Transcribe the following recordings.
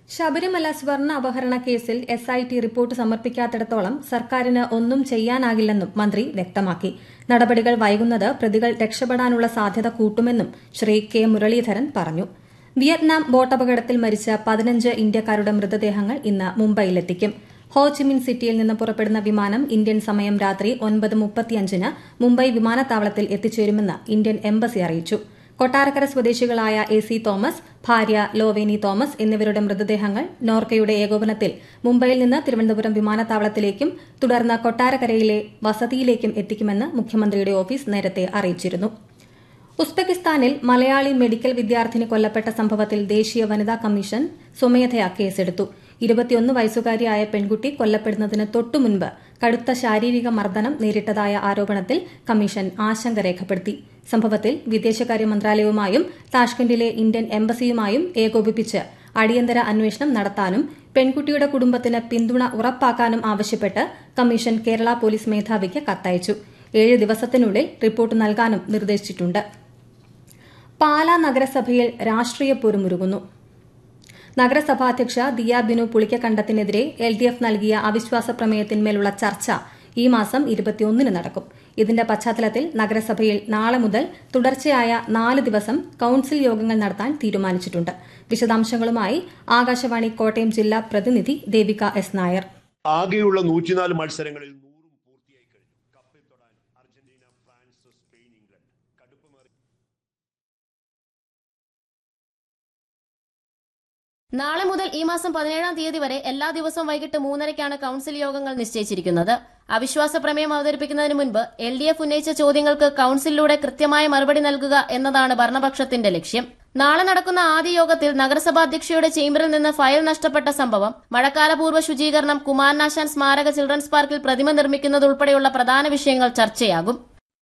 ശബരിമല സ്വർണ്ണ അപഹരണ കേസിൽ എസ് ഐ ടി റിപ്പോർട്ട് സമർപ്പിക്കാത്തിടത്തോളം സർക്കാരിന് ഒന്നും ചെയ്യാനാകില്ലെന്നും മന്ത്രി വ്യക്തമാക്കി നടപടികൾ വൈകുന്നത് പ്രതികൾ രക്ഷപ്പെടാനുള്ള സാധ്യത കൂട്ടുമെന്നും ശ്രീ കെ മുരളീധരൻ പറഞ്ഞു വിയറ്റ്നാം ബോട്ടപകടത്തിൽ മരിച്ച പതിനഞ്ച് ഇന്ത്യക്കാരുടെ മൃതദേഹങ്ങൾ ഇന്ന് മുംബൈയിലെത്തിക്കും ഹോച്ചിമിൻ സിറ്റിയിൽ നിന്ന് പുറപ്പെടുന്ന വിമാനം ഇന്ത്യൻ സമയം രാത്രി ഒൻപത് മുപ്പത്തിയഞ്ചിന് മുംബൈ വിമാനത്താവളത്തിൽ എത്തിച്ചേരുമെന്ന് ഇന്ത്യൻ എംബസി അറിയിച്ചു കൊട്ടാരക്കര സ്വദേശികളായ എ സി തോമസ് ഭാര്യ ലോവേനി തോമസ് എന്നിവരുടെ മൃതദേഹങ്ങൾ നോർക്കയുടെ ഏകോപനത്തിൽ മുംബൈയിൽ നിന്ന് തിരുവനന്തപുരം വിമാനത്താവളത്തിലേക്കും തുടർന്ന് കൊട്ടാരക്കരയിലെ വസതിയിലേക്കും എത്തിക്കുമെന്ന് മുഖ്യമന്ത്രിയുടെ ഓഫീസ് നേരത്തെ അറിയിച്ചിരുന്നു ഉസ്ബെക്കിസ്ഥാനിൽ മലയാളി മെഡിക്കൽ വിദ്യാർത്ഥിനി കൊല്ലപ്പെട്ട സംഭവത്തിൽ ദേശീയ വനിതാ കമ്മീഷൻ സ്വമേധയാ കേസെടുത്തു ഇരുപത്തിയൊന്ന് വയസ്സുകാരിയായ പെൺകുട്ടി കൊല്ലപ്പെടുന്നതിന് തൊട്ടുമുൻപ് കടുത്ത ശാരീരിക മർദ്ദനം നേരിട്ടതായ ആരോപണത്തിൽ കമ്മീഷൻ ആശങ്ക രേഖപ്പെടുത്തി സംഭവത്തിൽ വിദേശകാര്യ മന്ത്രാലയവുമായും താഷ്കന്റിലെ ഇന്ത്യൻ എംബസിയുമായും ഏകോപിപ്പിച്ച് അടിയന്തര അന്വേഷണം നടത്താനും പെൺകുട്ടിയുടെ കുടുംബത്തിന് പിന്തുണ ഉറപ്പാക്കാനും ആവശ്യപ്പെട്ട് കമ്മീഷൻ കേരള പോലീസ് മേധാവിക്ക് കത്തയച്ചു ഏഴ് ദിവസത്തിനുള്ളിൽ റിപ്പോർട്ട് നൽകാനും നിർദ്ദേശിച്ചിട്ടുണ്ട് പാലാ നഗരസഭയിൽ രാഷ്ട്രീയ പോരുമുരുകുന്നു നഗരസഭാധ്യക്ഷ ദിയ ബിനു പുളിക്കക്കണ്ടത്തിനെതിരെ എൽ ഡി എഫ് നൽകിയ അവിശ്വാസ പ്രമേയത്തിന്മേലുള്ള ചർച്ച ഈ മാസം ഇരുപത്തിയൊന്നിന് നടക്കും ഇതിന്റെ പശ്ചാത്തലത്തിൽ നഗരസഭയിൽ നാളെ മുതൽ തുടർച്ചയായ നാല് ദിവസം കൌൺസിൽ യോഗങ്ങൾ നടത്താൻ തീരുമാനിച്ചിട്ടുണ്ട് വിശദാംശങ്ങളുമായി ആകാശവാണി കോട്ടയം ജില്ലാ പ്രതിനിധി ദേവിക എസ് നായർ ആകെയുള്ള നൂറ്റിനാല് മത്സരങ്ങളിൽ നൂറും പൂർത്തിയായി കഴിഞ്ഞു കപ്പിൽ തൊടാൻ അർജന്റീന ഫ്രാൻസ് സ്പെയിൻ ഇംഗ്ലണ്ട് കടുപ്പമേറി നാളെ മുതൽ ഈ മാസം പതിനേഴാം തീയതി വരെ എല്ലാ ദിവസവും വൈകിട്ട് മൂന്നരയ്ക്കാണ് കൌൺസിൽ യോഗങ്ങൾ നിശ്ചയിച്ചിരിക്കുന്നത് അവിശ്വാസ പ്രമേയം അവതരിപ്പിക്കുന്നതിന് മുൻപ് എൽ ഡി എഫ് ഉന്നയിച്ച ചോദ്യങ്ങൾക്ക് കൌൺസിലിലൂടെ കൃത്യമായ മറുപടി നൽകുക എന്നതാണ് ഭരണപക്ഷത്തിന്റെ ലക്ഷ്യം നാളെ നടക്കുന്ന ആദ്യ യോഗത്തിൽ നഗരസഭാ അധ്യക്ഷയുടെ ചേംബറിൽ നിന്ന് ഫയൽ നഷ്ടപ്പെട്ട സംഭവം മഴക്കാലപൂർവ്വ ശുചീകരണം കുമാരനാശാൻ സ്മാരക ചിൽഡ്രൻസ് പാർക്കിൽ പ്രതിമ നിർമ്മിക്കുന്നതുൾപ്പെടെയുള്ള പ്രധാന വിഷയങ്ങൾ ചർച്ചയാകും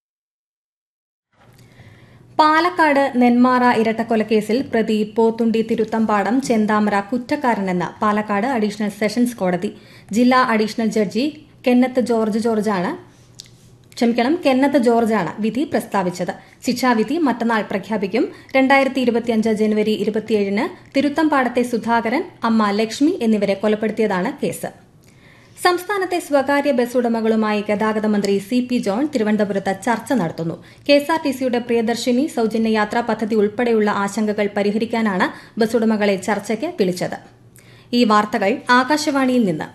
പാലക്കാട് നെന്മാറ ഇരട്ടക്കൊലക്കേസിൽ പ്രതി പോത്തുണ്ടി തിരുത്തമ്പാടം ചെന്താമര കുറ്റക്കാരനെന്ന് പാലക്കാട് അഡീഷണൽ സെഷൻസ് കോടതി ജില്ലാ അഡീഷണൽ ജഡ്ജി കെന്നത്ത് ജോർജ് ജോർജാണ് ക്ഷമിക്കണം കെന്നത്ത് ജോർജാണ് വിധി പ്രസ്താവിച്ചത് ശിക്ഷാവിധി മറ്റന്നാൾ പ്രഖ്യാപിക്കും രണ്ടായിരത്തി ഇരുപത്തിയഞ്ച് ജനുവരി ഇരുപത്തിയേഴിന് തിരുത്തമ്പാടത്തെ സുധാകരൻ അമ്മ ലക്ഷ്മി എന്നിവരെ കൊലപ്പെടുത്തിയതാണ് കേസ് സംസ്ഥാനത്തെ സ്വകാര്യ ബസ് ഉടമകളുമായി ഗതാഗത മന്ത്രി സി പി ജോൺ തിരുവനന്തപുരത്ത് ചർച്ച നടത്തുന്നു കെഎസ്ആർടിസിയുടെ പ്രിയദർശിനി സൌജന്യ യാത്രാ പദ്ധതി ഉൾപ്പെടെയുള്ള ആശങ്കകൾ പരിഹരിക്കാനാണ് ബസ് ഉടമകളെ ചർച്ചയ്ക്ക് വിളിച്ചത് ഈ വാർത്തകൾ ആകാശവാണിയിൽ നിന്ന്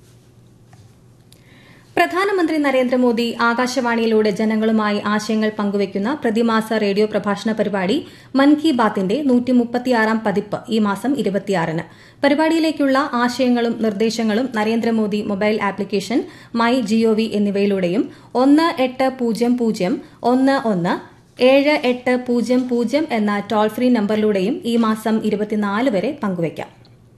പ്രധാനമന്ത്രി നരേന്ദ്രമോദി ആകാശവാണിയിലൂടെ ജനങ്ങളുമായി ആശയങ്ങൾ പങ്കുവയ്ക്കുന്ന പ്രതിമാസ റേഡിയോ പ്രഭാഷണ പരിപാടി മൻ കി ബാത്തിന്റെ നൂറ്റിമുപ്പത്തിയാറാം പതിപ്പ് ഈ മാസം ഇരുപത്തിയാറിന് പരിപാടിയിലേക്കുള്ള ആശയങ്ങളും നിർദ്ദേശങ്ങളും Narendra Modi mobile application my GOV എന്നിവയിലൂടെയും ഒന്ന് എട്ട് പൂജ്യം പൂജ്യം ഒന്ന് ഒന്ന് ഏഴ് എട്ട് പൂജ്യം പൂജ്യം എന്ന ടോൾ ഫ്രീ നമ്പറിലൂടെയും ഈ മാസം ഇരുപത്തിനാല് വരെ പങ്കുവയ്ക്കാം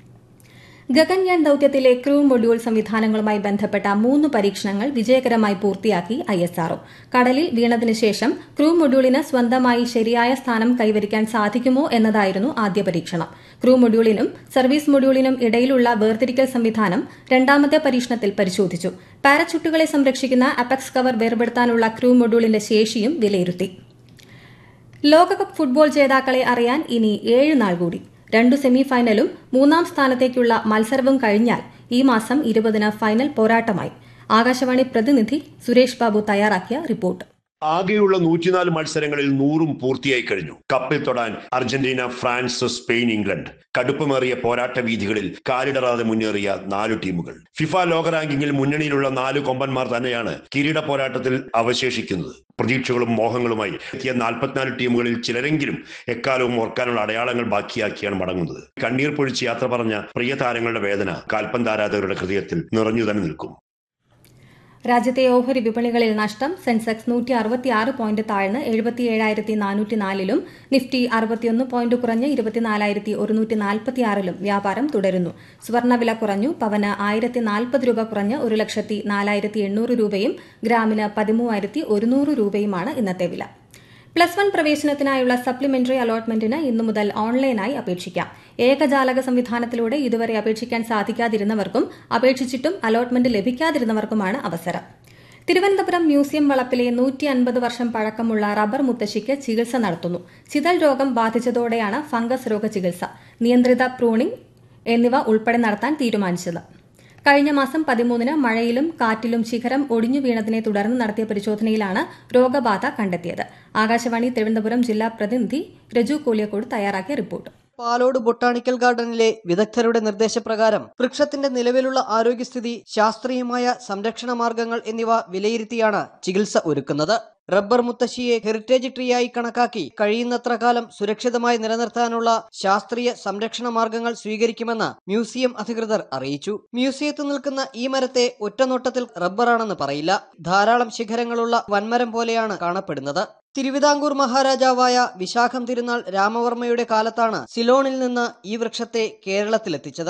ഗഗൻയാൻ ദൌത്യത്തിലെ ക്രൂ മൊഡ്യൂൾ സംവിധാനങ്ങളുമായി ബന്ധപ്പെട്ട മൂന്ന് പരീക്ഷണങ്ങൾ വിജയകരമായി പൂർത്തിയാക്കി ഐഎസ്ആർഒ കടലിൽ വീണതിനു ശേഷം ക്രൂ മൊഡ്യൂളിന് സ്വന്തമായി ശരിയായ സ്ഥാനം കൈവരിക്കാൻ സാധിക്കുമോ എന്നതായിരുന്നു ആദ്യ പരീക്ഷണം ക്രൂ മൊഡ്യൂളിനും സർവീസ് മൊഡ്യൂളിനും ഇടയിലുള്ള വേർതിരിക്കൽ സംവിധാനം രണ്ടാമത്തെ പരീക്ഷണത്തിൽ പരിശോധിച്ചു പാരച്യൂട്ടുകളെ സംരക്ഷിക്കുന്ന അപെക്സ് കവർ വേർപെടുത്താനുള്ള ക്രൂ മൊഡ്യൂളിന്റെ ശേഷിയും വിലയിരുത്തി ലോകകപ്പ് ഫുട്ബോൾ ജേതാക്കളെ അറിയാൻ ഇനി ഏഴ് നാൾ കൂടി രണ്ടു സെമി ഫൈനലും മൂന്നാം സ്ഥാനത്തേക്കുള്ള മത്സരവും കഴിഞ്ഞാൽ ഈ മാസം ഇരുപതിന് ഫൈനൽ പോരാട്ടമായി ആകാശവാണി പ്രതിനിധി സുരേഷ് ബാബു തയ്യാറാക്കിയ റിപ്പോർട്ട് ആകെയുള്ള നൂറ്റിനാല് മത്സരങ്ങളിൽ നൂറും പൂർത്തിയായി കഴിഞ്ഞു കപ്പിൽ തൊടാൻ അർജന്റീന ഫ്രാൻസ് സ്പെയിൻ ഇംഗ്ലണ്ട് കടുപ്പമേറിയ പോരാട്ട വീഥികളിൽ കാലിടറാതെ മുന്നേറിയ നാലു ടീമുകൾ ഫിഫ ലോക റാങ്കിങ്ങിൽ മുന്നണിയിലുള്ള നാല് കൊമ്പന്മാർ തന്നെയാണ് കിരീട പോരാട്ടത്തിൽ അവശേഷിക്കുന്നത് പ്രതീക്ഷകളും മോഹങ്ങളുമായി എത്തിയ നാൽപ്പത്തിനാല് ടീമുകളിൽ ചിലരെങ്കിലും എക്കാലവും ഓർക്കാനുള്ള അടയാളങ്ങൾ ബാക്കിയാക്കിയാണ് മടങ്ങുന്നത് കണ്ണീർ പൊഴിച്ച് യാത്ര പറഞ്ഞ പ്രിയ താരങ്ങളുടെ വേദന കാൽപ്പന്താരാധകരുടെ ഹൃദയത്തിൽ നിറഞ്ഞു തന്നെ നിൽക്കും രാജ്യത്തെ ഓഹരി വിപണികളിൽ നഷ്ടം സെൻസെക്സ് നൂറ്റി അറുപത്തിയാറ് പോയിന്റ് താഴ്ന്ന് എഴുപത്തിയേഴായിരത്തി നാനൂറ്റിനാലിലും നിഫ്റ്റി അറുപത്തിയൊന്ന് പോയിന്റ് കുറഞ്ഞ് ഇരുപത്തിനാലായിരത്തി ഒരുന്നൂറ്റി നാൽപ്പത്തിയാറിലും വ്യാപാരം തുടരുന്നു സ്വർണ്ണവില കുറഞ്ഞു പവന് ആയിരത്തി നാൽപ്പത് രൂപ കുറഞ്ഞ് ഒരു ലക്ഷത്തി നാലായിരത്തി എണ്ണൂറ് രൂപയും ഗ്രാമിന് പതിമൂവായിരത്തി ഒരുന്നൂറ് രൂപയുമാണ് ഇന്നത്തെ വില പ്ലസ് വൺ പ്രവേശനത്തിനായുള്ള സപ്ലിമെന്ററി അലോട്ട്മെന്റിന് ഇന്നു മുതൽ ഓൺലൈനായി അപേക്ഷിക്കാം ഏകജാലക സംവിധാനത്തിലൂടെ ഇതുവരെ അപേക്ഷിക്കാൻ സാധിക്കാതിരുന്നവർക്കും അപേക്ഷിച്ചിട്ടും അലോട്ട്മെന്റ് ലഭിക്കാതിരുന്നവർക്കുമാണ് അവസരം തിരുവനന്തപുരം മ്യൂസിയം വളപ്പിലെ നൂറ്റി അൻപത് വർഷം പഴക്കമുള്ള റബ്ബർ മുത്തശ്ശിക്ക് ചികിത്സ നടത്തുന്നു ചിതൽ രോഗം ബാധിച്ചതോടെയാണ് ഫംഗസ് രോഗ ചികിത്സ നിയന്ത്രിത പ്രൂണിംഗ് എന്നിവ ഉൾപ്പെടെ നടത്താൻ തീരുമാനിച്ചത് കഴിഞ്ഞ മാസം പതിമൂന്നിന് മഴയിലും കാറ്റിലും ശിഖരം ഒടിഞ്ഞു വീണതിനെ തുടർന്ന് നടത്തിയ പരിശോധനയിലാണ് രോഗബാധ കണ്ടെത്തിയത് ആകാശവാണി തിരുവനന്തപുരം ജില്ലാ പ്രതിനിധി രജു കോലിയക്കോട് തയ്യാറാക്കിയ റിപ്പോർട്ട് പാലോട് ബൊട്ടാണിക്കൽ ഗാർഡനിലെ വിദഗ്ധരുടെ നിർദ്ദേശപ്രകാരം വൃക്ഷത്തിന്റെ നിലവിലുള്ള ആരോഗ്യസ്ഥിതി ശാസ്ത്രീയമായ സംരക്ഷണ മാർഗങ്ങൾ എന്നിവ വിലയിരുത്തിയാണ് ചികിത്സ ഒരുക്കുന്നത് റബ്ബർ മുത്തശ്ശിയെ ഹെറിറ്റേജ് ട്രീയായി കണക്കാക്കി കഴിയുന്നത്ര കാലം സുരക്ഷിതമായി നിലനിർത്താനുള്ള ശാസ്ത്രീയ സംരക്ഷണ മാർഗങ്ങൾ സ്വീകരിക്കുമെന്ന് മ്യൂസിയം അധികൃതർ അറിയിച്ചു മ്യൂസിയത്തിൽ നിൽക്കുന്ന ഈ മരത്തെ ഒറ്റനോട്ടത്തിൽ റബ്ബറാണെന്ന് പറയില്ല ധാരാളം ശിഖരങ്ങളുള്ള വൻമരം പോലെയാണ് കാണപ്പെടുന്നത് തിരുവിതാംകൂർ മഹാരാജാവായ വിശാഖം തിരുനാൾ രാമവർമ്മയുടെ കാലത്താണ് സിലോണിൽ നിന്ന് ഈ വൃക്ഷത്തെ കേരളത്തിലെത്തിച്ചത്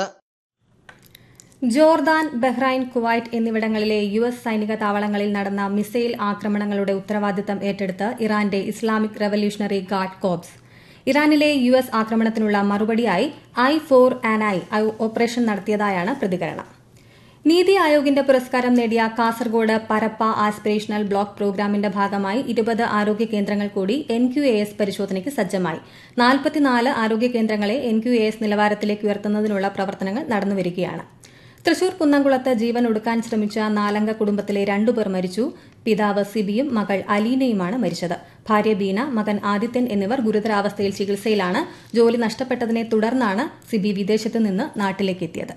ജോർദാൻ ബഹ്റൈൻ കുവൈറ്റ് എന്നിവിടങ്ങളിലെ യു എസ് സൈനിക താവളങ്ങളിൽ നടന്ന മിസൈൽ ആക്രമണങ്ങളുടെ ഉത്തരവാദിത്തം ഏറ്റെടുത്ത് ഇറാന്റെ ഇസ്ലാമിക് റവല്യൂഷണറി ഗാർഡ് കോപ്സ് ഇറാനിലെ യു എസ് ആക്രമണത്തിനുള്ള മറുപടിയായി eye for an eye operation നടത്തിയതായാണ് പ്രതികരണം നീതി ആയോഗിന്റെ പുരസ്കാരം നേടിയ കാസർഗോഡ് പരപ്പ ആസ്പിറേഷണൽ ബ്ലോക്ക് പ്രോഗ്രാമിന്റെ ഭാഗമായി ഇരുപത് ആരോഗ്യ കേന്ദ്രങ്ങൾ കൂടി എൻ ക്യു എ എസ് പരിശോധനയ്ക്ക് സജ്ജമായി നാൽപ്പത്തിനാല് ആരോഗ്യ കേന്ദ്രങ്ങളെ എൻ ക്യു എ എസ് നിലവാരത്തിലേക്ക് ഉയർത്തുന്നതിനുള്ള പ്രവർത്തനങ്ങൾ നടന്നുവരികയാണ് തൃശൂർ കുന്നംകുളത്ത് ജീവൻ ഒടുക്കാൻ ശ്രമിച്ച നാലംഗ കുടുംബത്തിലെ രണ്ടുപേർ മരിച്ചു പിതാവ് സിബിയും മകൾ അലീനയുമാണ് മരിച്ചത് ഭാര്യ ബീന മകൻ ആദിത്യൻ എന്നിവർ ഗുരുതരാവസ്ഥയിൽ ചികിത്സയിലാണ് ജോലി നഷ്ടപ്പെട്ടതിനെ തുടർന്നാണ് സിബി വിദേശത്ത് നിന്ന് നാട്ടിലേക്കെത്തിയത്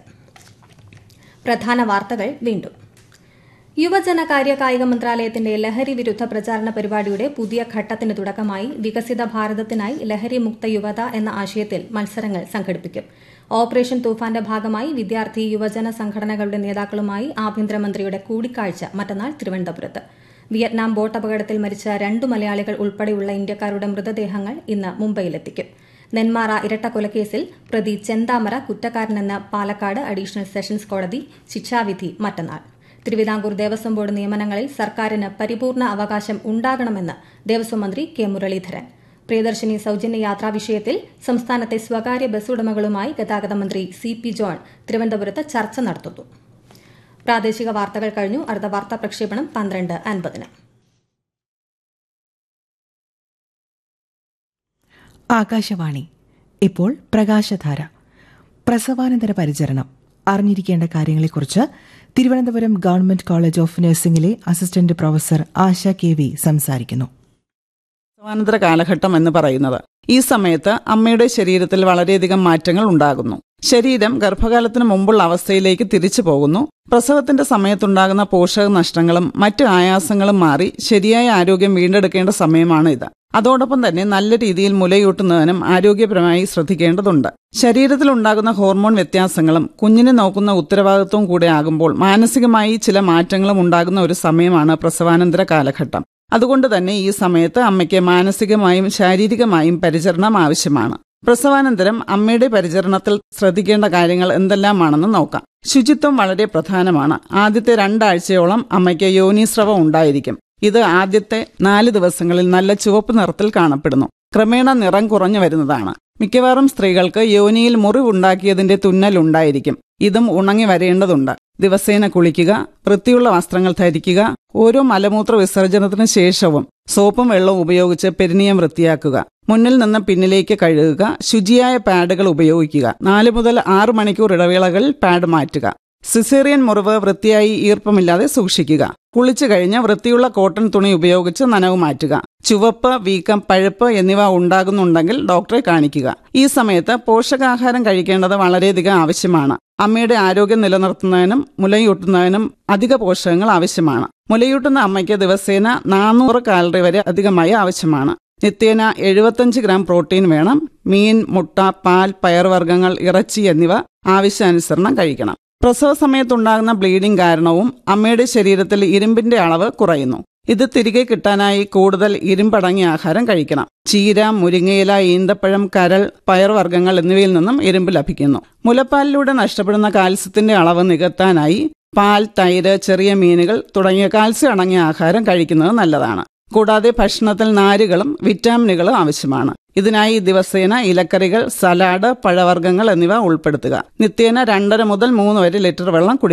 പ്രധാന വാർത്തകൾ വീണ്ടും യുവജനകാര്യ കായിക മന്ത്രാലയത്തിന്റെ ലഹരി വിരുദ്ധ പ്രചാരണ പരിപാടിയുടെ പുതിയ ഘട്ടത്തിന് തുടക്കമായി വികസിത ഭാരതത്തിനായി ലഹരി മുക്ത യുവത എന്ന ആശയത്തിൽ മത്സരങ്ങൾ സംഘടിപ്പിക്കും ഓപ്പറേഷൻ തൂഫാന്റെ ഭാഗമായി വിദ്യാർത്ഥി യുവജന സംഘടനകളുടെ നേതാക്കളുമായി ആഭ്യന്തരമന്ത്രിയുടെ കൂടിക്കാഴ്ച മറ്റന്നാൾ തിരുവനന്തപുരത്ത് വിയറ്റ്നാം ബോട്ട് അപകടത്തിൽ മരിച്ച രണ്ടു മലയാളികൾ ഉൾപ്പെടെയുള്ള ഇന്ത്യക്കാരുടെ മൃതദേഹങ്ങൾ ഇന്ന് മുംബൈയിലെത്തിക്കും നെന്മാറ ഇരട്ടക്കൊലക്കേസിൽ പ്രതി ചെന്താമര കുറ്റക്കാരനെന്ന് പാലക്കാട് അഡീഷണൽ സെഷൻസ് കോടതി ശിക്ഷാവിധി മറ്റന്നാൾ തിരുവിതാംകൂർ ദേവസ്വം ബോർഡ് നിയമനങ്ങളിൽ സർക്കാരിന് പരിപൂർണ അവകാശം ഉണ്ടാകണമെന്ന് ദേവസ്വം മന്ത്രി കെ മുരളീധരൻ പ്രിയദർശിനി സൌജന്യ യാത്രാ വിഷയത്തിൽ സംസ്ഥാനത്തെ സ്വകാര്യ ബസ് ഉടമകളുമായി ഗതാഗത മന്ത്രി സി പി ജോൺ തിരുവനന്തപുരത്ത് ചർച്ച നടത്തുന്നു പ്രാദേശിക വാർത്തകൾ കഴിഞ്ഞു അടുത്ത വാർത്താ പ്രക്ഷേപണം പന്ത്രണ്ട് അൻപതിന് ആകാശവാണി ഇപ്പോൾ പ്രകാശധാര പ്രസവാനന്തര പരിചരണം അറിഞ്ഞിരിക്കേണ്ട കാര്യങ്ങളെക്കുറിച്ച് തിരുവനന്തപുരം ഗവൺമെന്റ് കോളേജ് ഓഫ് നഴ്സിംഗിലെ assistant professor Asha K V സംസാരിക്കുന്നു പ്രസവാനന്തര കാലഘട്ടം എന്ന് പറയുന്നത് ഈ സമയത്ത് അമ്മയുടെ ശരീരത്തിൽ വളരെയധികം മാറ്റങ്ങൾ ഉണ്ടാകുന്നു ശരീരം ഗർഭകാലത്തിന് മുമ്പുള്ള അവസ്ഥയിലേക്ക് തിരിച്ചു പോകുന്നു പ്രസവത്തിന്റെ സമയത്തുണ്ടാകുന്ന പോഷക നഷ്ടങ്ങളും മറ്റ് ആയാസങ്ങളും മാറി ശരിയായ ആരോഗ്യം വീണ്ടെടുക്കേണ്ട സമയമാണ് ഇത് അതോടൊപ്പം തന്നെ നല്ല രീതിയിൽ മുലയൂട്ടുന്നതിനും ആരോഗ്യപരമായി ശ്രദ്ധിക്കേണ്ടതുണ്ട് ശരീരത്തിൽ ഉണ്ടാകുന്ന ഹോർമോൺ വ്യത്യാസങ്ങളും കുഞ്ഞിനെ നോക്കുന്ന ഉത്തരവാദിത്വവും കൂടെ ആകുമ്പോൾ മാനസികമായി ചില മാറ്റങ്ങളും ഉണ്ടാകുന്ന ഒരു സമയമാണ് പ്രസവാനന്തര കാലഘട്ടം അതുകൊണ്ട് തന്നെ ഈ സമയത്ത് അമ്മയ്ക്ക് മാനസികമായും ശാരീരികമായും പരിചരണം ആവശ്യമാണ് പ്രസവാനന്തരം അമ്മയുടെ പരിചരണത്തിൽ ശ്രദ്ധിക്കേണ്ട കാര്യങ്ങൾ എന്തെല്ലാമാണെന്ന് നോക്കാം ശുചിത്വം വളരെ പ്രധാനമാണ് ആദ്യത്തെ രണ്ടാഴ്ചയോളം അമ്മയ്ക്ക് യോനീസ്രവം ഉണ്ടായിരിക്കും ഇത് ആദ്യത്തെ നാല് ദിവസങ്ങളിൽ നല്ല ചുവപ്പ് നിറത്തിൽ കാണപ്പെടുന്നു ക്രമേണ നിറം കുറഞ്ഞു വരുന്നതാണ് മിക്കവാറും സ്ത്രീകൾക്ക് യോനിയിൽ മുറിവുണ്ടാക്കിയതിന്റെ തുന്നൽ ഉണ്ടായിരിക്കും ഇതും ഉണങ്ങി വരേണ്ടതുണ്ട് ദിവസേന കുളിക്കുക വൃത്തിയുള്ള വസ്ത്രങ്ങൾ ധരിക്കുക ഓരോ മലമൂത്ര വിസർജനത്തിന് ശേഷവും സോപ്പും വെള്ളവും ഉപയോഗിച്ച് പെരിനിയം വൃത്തിയാക്കുക മുന്നിൽ നിന്ന് പിന്നിലേക്ക് കഴുകുക ശുചിയായ പാഡുകൾ ഉപയോഗിക്കുക നാല് മുതൽ ആറ് മണിക്കൂർ ഇടവേളകളിൽ പാഡ് മാറ്റുക സിസേറിയൻ മുറിവ് വൃത്തിയായി ഈർപ്പമില്ലാതെ സൂക്ഷിക്കുക കുളിച്ചു കഴിഞ്ഞ് വൃത്തിയുള്ള കോട്ടൺ തുണി ഉപയോഗിച്ച് നനവ് മാറ്റുക ചുവപ്പ് വീക്കം പഴുപ്പ് എന്നിവ ഉണ്ടാകുന്നുണ്ടെങ്കിൽ ഡോക്ടറെ കാണിക്കുക ഈ സമയത്ത് പോഷകാഹാരം കഴിക്കേണ്ടത് വളരെയധികം ആവശ്യമാണ് അമ്മയുടെ ആരോഗ്യം നിലനിർത്തുന്നതിനും മുലയൂട്ടുന്നതിനും അധിക പോഷകങ്ങൾ ആവശ്യമാണ് മുലയൂട്ടുന്ന അമ്മയ്ക്ക് ദിവസേന നാനൂറ് കാലറി വരെ അധികമായി ആവശ്യമാണ് നിത്യേന എഴുപത്തഞ്ച് ഗ്രാം പ്രോട്ടീൻ വേണം മീൻ മുട്ട പാൽ പയർവർഗ്ഗങ്ങൾ ഇറച്ചി എന്നിവ ആവശ്യാനുസരണം കഴിക്കണം പ്രസവ സമയത്തുണ്ടാകുന്ന ബ്ലീഡിംഗ് കാരണവും അമ്മയുടെ ശരീരത്തിൽ ഇരുമ്പിന്റെ അളവ് കുറയുന്നു ഇത് തിരികെ കിട്ടാനായി കൂടുതൽ ഇരുമ്പടങ്ങിയ ആഹാരം കഴിക്കണം ചീര മുരിങ്ങയില ഈന്തപ്പഴം കരൾ പയർവർഗ്ഗങ്ങൾ എന്നിവയിൽ നിന്നും ഇരുമ്പ് ലഭിക്കുന്നു മുലപ്പാലിലൂടെ നഷ്ടപ്പെടുന്ന കാൽസ്യത്തിന്റെ അളവ് നികത്താനായി പാൽ തൈര് ചെറിയ മീനുകൾ തുടങ്ങിയ കാൽസ്യം അടങ്ങിയ ആഹാരം കഴിക്കുന്നത് നല്ലതാണ് കൂടാതെ ഭക്ഷണത്തിൽ നാരുകളും വിറ്റാമിനുകളും ആവശ്യമാണ് ഇതിനായി ദിവസേന ഇലക്കറികൾ സലാഡ് പഴവർഗ്ഗങ്ങൾ എന്നിവ ഉൾപ്പെടുത്തുക നിത്യേന രണ്ടര മുതൽ മൂന്ന് വരെ ലിറ്റർ വെള്ളം കുടിക്കണം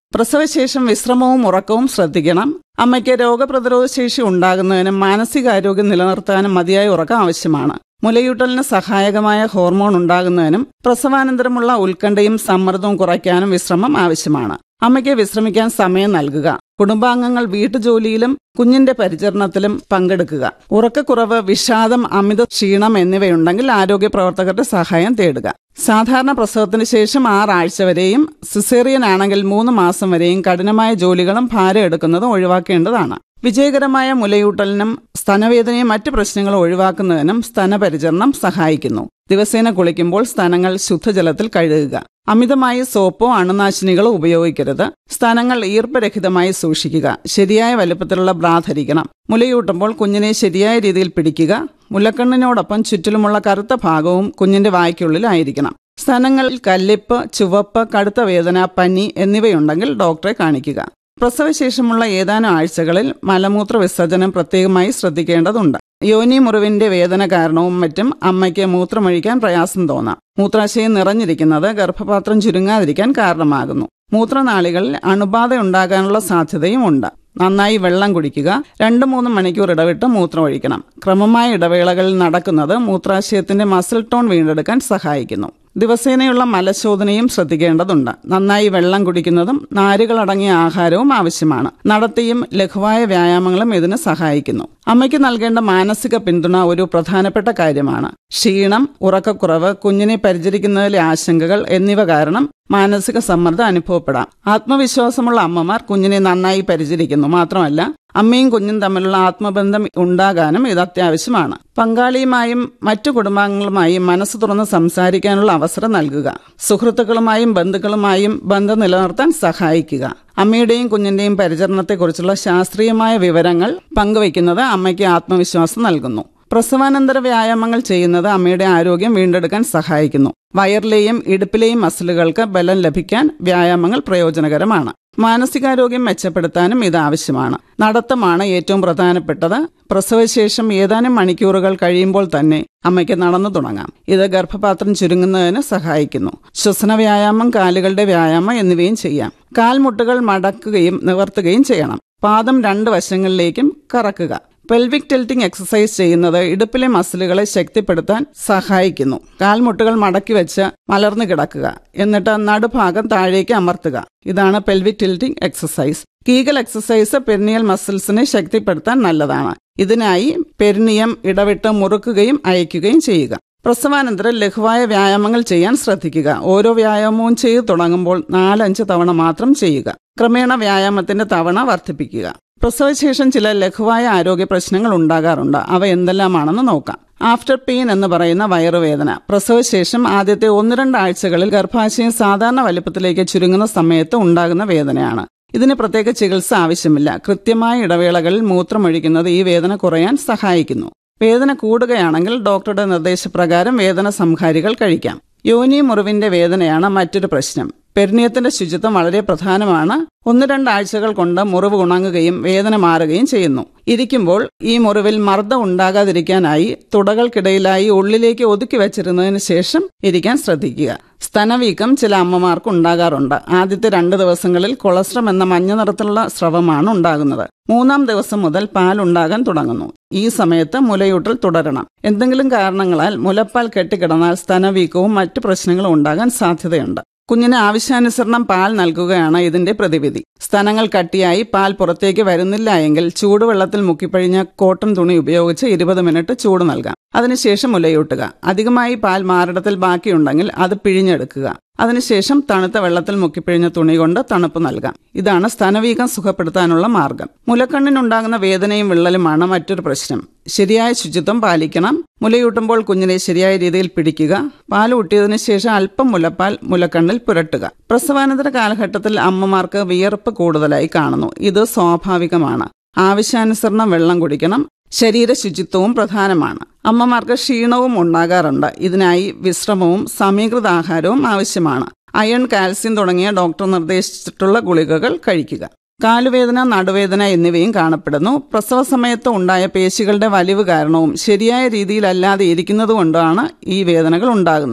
പ്രസവശേഷം വിശ്രമവും ഉറക്കവും ശ്രദ്ധിക്കണം അമ്മയ്ക്ക് രോഗപ്രതിരോധ ശേഷി ഉണ്ടാകുന്നതിനും മാനസികാരോഗ്യം നിലനിർത്താനും മതിയായ ഉറക്കം ആവശ്യമാണ് മുലയൂട്ടലിന് സഹായകമായ ഹോർമോൺ ഉണ്ടാകുന്നതിനും പ്രസവാനന്തരമുള്ള ഉത്കണ്ഠയും സമ്മർദ്ദവും കുറയ്ക്കാനും വിശ്രമം ആവശ്യമാണ് അമ്മയ്ക്ക് വിശ്രമിക്കാൻ സമയം നൽകുക കുടുംബാംഗങ്ങൾ വീട്ടുജോലിയിലും കുഞ്ഞിന്റെ പരിചരണത്തിലും പങ്കെടുക്കുക ഉറക്കക്കുറവ് വിഷാദം അമിത ക്ഷീണം എന്നിവയുണ്ടെങ്കിൽ ആരോഗ്യ പ്രവർത്തകരുടെ സഹായം തേടുക സാധാരണ പ്രസവത്തിന് ശേഷം ആറാഴ്ച വരെയും സിസേറിയൻ ആണെങ്കിൽ മൂന്ന് മാസം വരെയും കഠിനമായ ജോലികളും ഭാരം എടുക്കുന്നതും ഒഴിവാക്കേണ്ടതാണ് വിജയകരമായ മുലയൂട്ടലിനും സ്തനവേദനയും മറ്റ് പ്രശ്നങ്ങളും ഒഴിവാക്കുന്നതിനും സ്തനപരിചരണം സഹായിക്കുന്നു ദിവസേന കുളിക്കുമ്പോൾ സ്തനങ്ങൾ ശുദ്ധജലത്തിൽ കഴുകുക അമിതമായി സോപ്പോ അണുനാശിനികളോ ഉപയോഗിക്കരുത് സ്തനങ്ങൾ ഈർപ്പരഹിതമായി സൂക്ഷിക്കുക ശരിയായ വലുപ്പത്തിലുള്ള ബ്രാ ധരിക്കണം മുലയൂട്ടുമ്പോൾ കുഞ്ഞിനെ ശരിയായ രീതിയിൽ പിടിക്കുക മുലക്കണ്ണിനോടൊപ്പം ചുറ്റിലുമുള്ള കറുത്ത ഭാഗവും കുഞ്ഞിന്റെ വായ്ക്കുള്ളിലായിരിക്കണം സ്തനങ്ങളിൽ കല്ലിപ്പ് ചുവപ്പ് കടുത്ത വേദന പനി എന്നിവയുണ്ടെങ്കിൽ ഡോക്ടറെ കാണിക്കുക പ്രസവശേഷമുള്ള ഏതാനും ആഴ്ചകളിൽ മലമൂത്ര വിസർജനം പ്രത്യേകമായി ശ്രദ്ധിക്കേണ്ടതുണ്ട് യോനി മുറിവിന്റെ വേദന കാരണവും മറ്റും അമ്മയ്ക്ക് മൂത്രമൊഴിക്കാൻ പ്രയാസം തോന്നാം മൂത്രാശയം നിറഞ്ഞിരിക്കുന്നത് ഗർഭപാത്രം ചുരുങ്ങാതിരിക്കാൻ കാരണമാകുന്നു മൂത്രനാളികളിൽ അണുബാധ ഉണ്ടാകാനുള്ള സാധ്യതയും ഉണ്ട് നന്നായി വെള്ളം കുടിക്കുക രണ്ട് മൂന്ന് മണിക്കൂർ ഇടവിട്ട് മൂത്രം ഒഴിക്കണം ക്രമമായ ഇടവേളകളിൽ നടക്കുന്നത് മൂത്രാശയത്തിന്റെ മസിൽ ടോൺ വീണ്ടെടുക്കാൻ സഹായിക്കുന്നു ദിവസേനയുള്ള മലശോധനയും ശ്രദ്ധിക്കേണ്ടതുണ്ട് നന്നായി വെള്ളം കുടിക്കുന്നതും നാരുകളടങ്ങിയ ആഹാരവും ആവശ്യമാണ് നടത്തിയും ലഘുവായ വ്യായാമങ്ങളും ഇതിന് സഹായിക്കുന്നു അമ്മയ്ക്ക് നൽകേണ്ട മാനസിക പിന്തുണ ഒരു പ്രധാനപ്പെട്ട കാര്യമാണ് ക്ഷീണം ഉറക്കക്കുറവ് കുഞ്ഞിനെ പരിചരിക്കുന്നതിലെ ആശങ്കകൾ എന്നിവ കാരണം മാനസിക സമ്മർദ്ദം അനുഭവപ്പെടാം ആത്മവിശ്വാസമുള്ള അമ്മമാർ കുഞ്ഞിനെ നന്നായി പരിചരിക്കുന്നു മാത്രമല്ല അമ്മയും കുഞ്ഞും തമ്മിലുള്ള ആത്മബന്ധം ഉണ്ടാകാനും ഇത് അത്യാവശ്യമാണ് പങ്കാളിയുമായും മറ്റു കുടുംബാംഗങ്ങളുമായും മനസ്സ് തുറന്ന് സംസാരിക്കാനുള്ള അവസരം നൽകുക സുഹൃത്തുക്കളുമായും ബന്ധുക്കളുമായും ബന്ധം നിലനിർത്താൻ സഹായിക്കുക അമ്മയുടെയും കുഞ്ഞിന്റെയും പരിചരണത്തെക്കുറിച്ചുള്ള ശാസ്ത്രീയമായ വിവരങ്ങൾ പങ്കുവയ്ക്കുന്നത് അമ്മയ്ക്ക് ആത്മവിശ്വാസം നൽകുന്നു പ്രസവാനന്തര വ്യായാമങ്ങൾ ചെയ്യുന്നത് അമ്മയുടെ ആരോഗ്യം വീണ്ടെടുക്കാൻ സഹായിക്കുന്നു വയറിലെയും ഇടുപ്പിലെയും മസിലുകൾക്ക് ബലം ലഭിക്കാൻ വ്യായാമങ്ങൾ പ്രയോജനകരമാണ് മാനസികാരോഗ്യം മെച്ചപ്പെടുത്താനും ഇത് ആവശ്യമാണ് നടത്തമാണ് ഏറ്റവും പ്രധാനപ്പെട്ടത് പ്രസവശേഷം ഏതാനും മണിക്കൂറുകൾ കഴിയുമ്പോൾ തന്നെ അമ്മയ്ക്ക് നടന്നു തുടങ്ങാം ഇത് ഗർഭപാത്രം ചുരുങ്ങുന്നതിന് സഹായിക്കുന്നു ശ്വസന വ്യായാമം കാലുകളുടെ വ്യായാമം എന്നിവയും ചെയ്യാം കാൽമുട്ടുകൾ മടക്കുകയും നിവർത്തുകയും ചെയ്യണം പാദം രണ്ട് വശങ്ങളിലേക്കും കറക്കുക പെൽവിക് ടിൽറ്റിംഗ് എക്സസൈസ് ചെയ്യുന്നത് ഇടുപ്പിലെ മസിലുകളെ ശക്തിപ്പെടുത്താൻ സഹായിക്കുന്നു കാൽമുട്ടുകൾ മടക്കി വെച്ച് മലർന്നു കിടക്കുക എന്നിട്ട് നടുഭാഗം താഴേക്ക് അമർത്തുക ഇതാണ് pelvic tilting exercise Kegel exercise perineal മസിൽസിനെ ശക്തിപ്പെടുത്താൻ നല്ലതാണ് ഇതിനായി പെരിനിയം ഇടവിട്ട് മുറുക്കുകയും അയക്കുകയും ചെയ്യുക പ്രസവാനന്തരം ലഘുവായ വ്യായാമങ്ങൾ ചെയ്യാൻ ശ്രദ്ധിക്കുക ഓരോ വ്യായാമവും ചെയ്തു തുടങ്ങുമ്പോൾ നാലഞ്ച് തവണ മാത്രം ചെയ്യുക ക്രമേണ വ്യായാമത്തിന്റെ തവണ വർദ്ധിപ്പിക്കുക പ്രസവശേഷം ചില ലഘുവായ ആരോഗ്യ പ്രശ്നങ്ങൾ ഉണ്ടാകാറുണ്ട് അവ എന്തെല്ലാമാണെന്ന് നോക്കാം ആഫ്റ്റർ പെയിൻ എന്ന് പറയുന്ന വയറുവേദന പ്രസവശേഷം ആദ്യത്തെ ഒന്ന് രണ്ട് ആഴ്ചകളിൽ ഗർഭാശയം സാധാരണ വലിപ്പത്തിലേക്ക് ചുരുങ്ങുന്ന സമയത്ത് ഉണ്ടാകുന്ന വേദനയാണ് ഇതിന് പ്രത്യേക ചികിത്സ ആവശ്യമില്ല കൃത്യമായ ഇടവേളകളിൽ മൂത്രമൊഴിക്കുന്നത് ഈ വേദന കുറയാൻ സഹായിക്കുന്നു വേദന കൂടുകയാണെങ്കിൽ ഡോക്ടറുടെ നിർദ്ദേശപ്രകാരം വേദന സംഹാരികൾ കഴിക്കാം യോനി മുറിവിന്റെ വേദനയാണ് മറ്റൊരു പ്രശ്നം പെരിനിയത്തിന്റെ ശുചിത്വം വളരെ പ്രധാനമാണ് ഒന്ന് രണ്ടാഴ്ചകൾ കൊണ്ട് മുറിവ് ഉണങ്ങുകയും വേദന മാറുകയും ചെയ്യുന്നു ഇരിക്കുമ്പോൾ ഈ മുറിവിൽ മർദ്ദം ഉണ്ടാകാതിരിക്കാനായി തുടകൾക്കിടയിലായി ഉള്ളിലേക്ക് ഒതുക്കി വെച്ചിരുന്നതിന് ശേഷം ഇരിക്കാൻ ശ്രദ്ധിക്കുക സ്തനവീക്കം ചില അമ്മമാർക്ക് ഉണ്ടാകാറുണ്ട് ആദ്യത്തെ രണ്ട് ദിവസങ്ങളിൽ കൊളസ്ട്രം എന്ന മഞ്ഞ നിറത്തിലുള്ള സ്രവമാണ് ഉണ്ടാകുന്നത് മൂന്നാം ദിവസം മുതൽ പാൽ ഉണ്ടാകാൻ തുടങ്ങുന്നു ഈ സമയത്ത് മുലയൂട്ടൽ തുടരണം എന്തെങ്കിലും കാരണങ്ങളാൽ മുലപ്പാൽ കെട്ടിക്കിടന്നാൽ സ്തനവീക്കവും മറ്റു പ്രശ്നങ്ങളും ഉണ്ടാകാൻ സാധ്യതയുണ്ട് കുഞ്ഞിന് ആവശ്യാനുസരണം പാൽ നൽകുകയാണ് ഇതിന്റെ പ്രതിവിധി സ്തനങ്ങൾ കട്ടിയായി പാൽ പുറത്തേക്ക് വരുന്നില്ല എങ്കിൽ ചൂടുവെള്ളത്തിൽ മുക്കിപ്പഴിഞ്ഞ കോട്ടൺ തുണി ഉപയോഗിച്ച് ഇരുപത് മിനിറ്റ് ചൂട് നൽകാം അതിനുശേഷം മുലയൂട്ടുക അധികമായി പാൽ മാറിടത്തിൽ ബാക്കിയുണ്ടെങ്കിൽ അത് പിഴിഞ്ഞെടുക്കുക അതിനുശേഷം തണുത്ത വെള്ളത്തിൽ മുക്കിപ്പിഴിഞ്ഞ തുണി കൊണ്ട് തണുപ്പ് നൽകാം ഇതാണ് സ്തനവീകം സുഖപ്പെടുത്താനുള്ള മാർഗം മുലക്കണ്ണിനുണ്ടാകുന്ന വേദനയും വിള്ളലുമാണ് മറ്റൊരു പ്രശ്നം ശരിയായ ശുചിത്വം പാലിക്കണം മുലയൂട്ടുമ്പോൾ കുഞ്ഞിനെ ശരിയായ രീതിയിൽ പിടിക്കുക പാൽ ഊട്ടിയതിനു ശേഷം അല്പം മുലപ്പാൽ മുലക്കണ്ണിൽ പുരട്ടുക പ്രസവാനന്തര കാലഘട്ടത്തിൽ അമ്മമാർക്ക് വിയർപ്പ് കൂടുതലായി കാണുന്നു ഇത് സ്വാഭാവികമാണ് ആവശ്യാനുസരണം വെള്ളം കുടിക്കണം ശരീര ശുചിത്വവും പ്രധാനമാണ് അമ്മമാർക്ക് ക്ഷീണവും ഉണ്ടാകാറുണ്ട് ഇതിനായി വിശ്രമവും സമീകൃത ആഹാരവും ആവശ്യമാണ് അയൺ കാൽസ്യം തുടങ്ങിയ ഡോക്ടർ നിർദ്ദേശിച്ചിട്ടുള്ള ഗുളികകൾ കഴിക്കുക കാലുവേദന നടുവേദന എന്നിവയും കാണപ്പെടുന്നു പ്രസവ സമയത്ത് ഉണ്ടായ പേശികളുടെ വലിവ് കാരണവും ശരിയായ രീതിയിലല്ലാതെ ഇരിക്കുന്നതുകൊണ്ടാണ് ഈ വേദനകൾ ഉണ്ടാകുന്നത്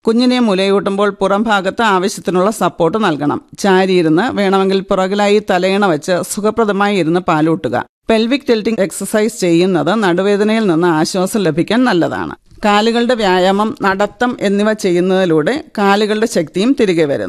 കുഞ്ഞിനെ മുലയൂട്ടുമ്പോൾ പുറം ഭാഗത്ത് ആവശ്യത്തിനുള്ള സപ്പോർട്ട് നൽകണം ചാരിയിരുന്ന് വേണമെങ്കിൽ പുറകിലായി തലയിണ വെച്ച് സുഖപ്രദമായി ഇരുന്ന് പാലൂട്ടുക പെൽവിക് ടിൽറ്റിംഗ് എക്സസൈസ് ചെയ്യുന്നത് നടുവേദനയിൽ നിന്ന് ആശ്വാസം ലഭിക്കാൻ നല്ലതാണ് കാലുകളുടെ വ്യായാമം നടത്തം എന്നിവ ചെയ്യുന്നതിലൂടെ കാലുകളുടെ ശക്തിയും തിരികെ വരുന്നു